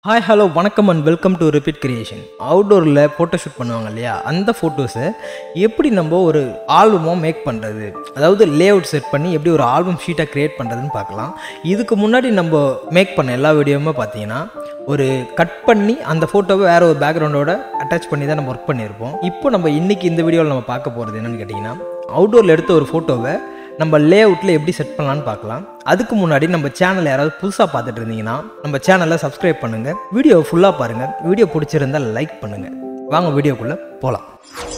hi hello வணக்கம் and welcome to repeat creation அவுட்டோரில் photo shoot பண்ணுவாங்க இல்லையா அந்த ஃபோட்டோஸை எப்படி நம்ம ஒரு ஆல்பமாக மேக் பண்ணுறது அதாவது லே அவுட் செட் பண்ணி எப்படி ஒரு ஆல்பம் ஷீட்டாக க்ரியேட் பண்ணுறதுன்னு பார்க்கலாம் இதுக்கு முன்னாடி நம்ம மேக் பண்ண எல்லா வீடியோவுமே பார்த்தீங்கன்னா ஒரு கட் பண்ணி அந்த ஃபோட்டோவை வேறு ஒரு பேக்ரவுண்டோட அட்டாச் பண்ணி தான் நம்ம ஒர்க் பண்ணியிருப்போம் இப்போ நம்ம இன்றைக்கி இந்த வீடியோவில் நம்ம பார்க்க போகிறது என்னென்னு கேட்டிங்கன்னா அவுட்டோரில் எடுத்த ஒரு ஃபோட்டோவை நம்ம லே அவுட்டில் எப்படி செட் பண்ணலான்னு பார்க்கலாம் அதுக்கு முன்னாடி நம்ம சேனல் யாராவது புதுசாக பார்த்துட்டு இருந்தீங்கன்னா நம்ம சேனலை சப்ஸ்கிரைப் பண்ணுங்கள் வீடியோ ஃபுல்லாக பாருங்கள் வீடியோ பிடிச்சிருந்தா லைக் பண்ணுங்கள் வாங்க வீடியோக்குள்ளே போகலாம்